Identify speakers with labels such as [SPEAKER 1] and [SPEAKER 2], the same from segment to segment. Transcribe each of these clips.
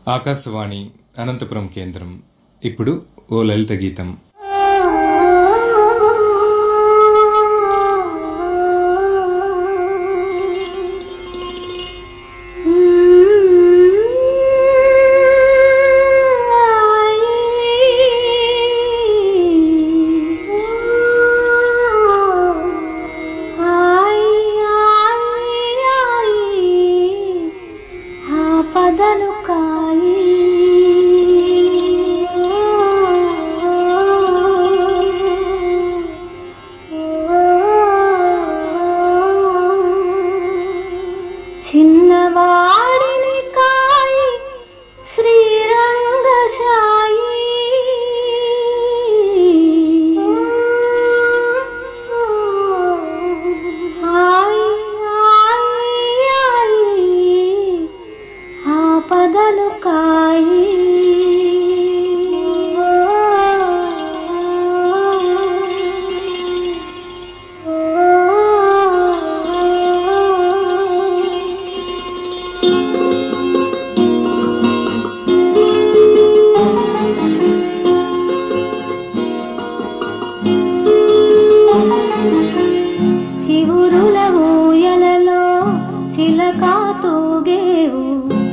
[SPEAKER 1] ఆకాశవాణి అనంతపురం కేంద్రం ఇప్పుడు ఓ లలిత గీతం
[SPEAKER 2] పదలు కాయి చిన్నవాడిని కాయి శ్రీరంగశాయి హాయ్ హాయ్ హాయ్ ఆపదలు కాయి శివురుల ఊయలలో చిలక తూగేవు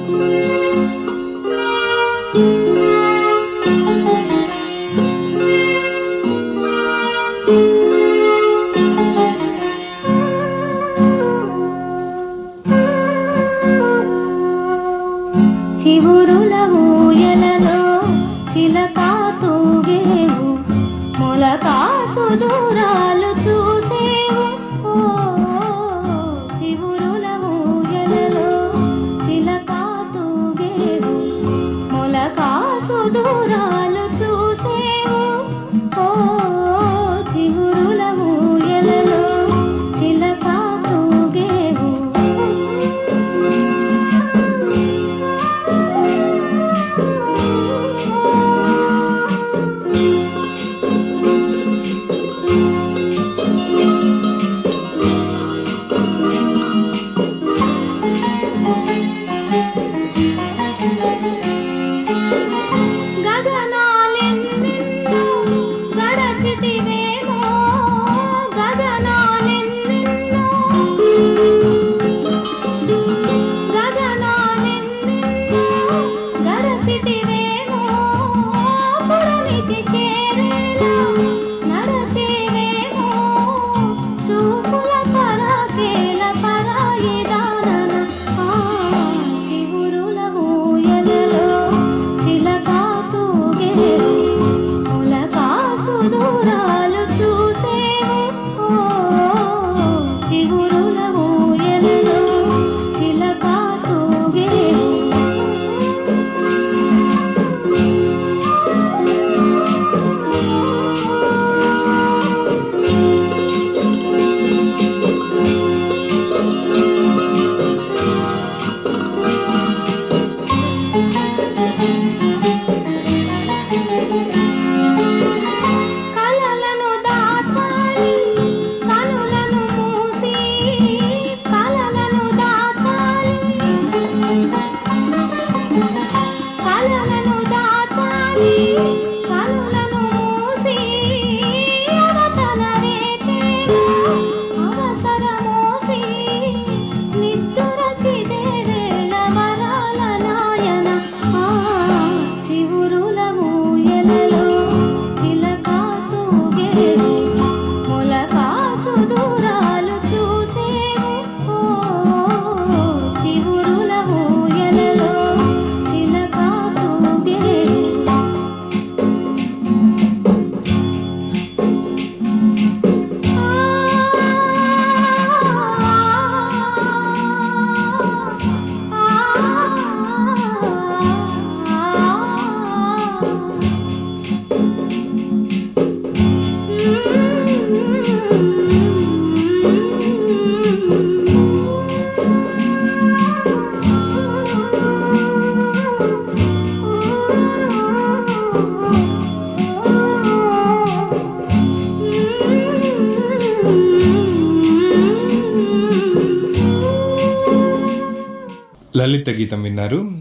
[SPEAKER 2] శివురుల ఊయలలో చిలక తూగేవు మొలకాసు దూరాలు చూసేవు ఓ, శివురుల ఊయలలో చిలక తూగేవు మొలకాసు దూరాలు చూసేవు ఓ శివురుల ఊయలలో చిలక తూగేవు గగనాలెన్నెన్నో గడచితివేమో గగనాలెన్నెన్నో గగనాలెన్నెన్నో గడచితివేమో పురమితి చేరేలా నడచేవేమో చూపుల పరాకేల పరాయిదానన ఆ శివురుల ఊయలలో చిలక తూగేవు ములకాసు దూరాలు చూసేవు ఓ శివురుల ఊయలలో చిలక తూగేవు కలలను దాచాలి కనులను మూసి కలలను దాచాలి కలలను దాచాలి కనులను మూసి అవతల రేపేమో అవసరమోసి నిద్దుర చిదేవేళ వరాల నాయన ఆ శివురుల ఊయలలో చిలక తూగేవు మొలకాసు దూరాలు చూసేవు ఓ శివురుల ఊయలలో చిలక తూగేవు
[SPEAKER 1] లలిత గీతం విన్నారు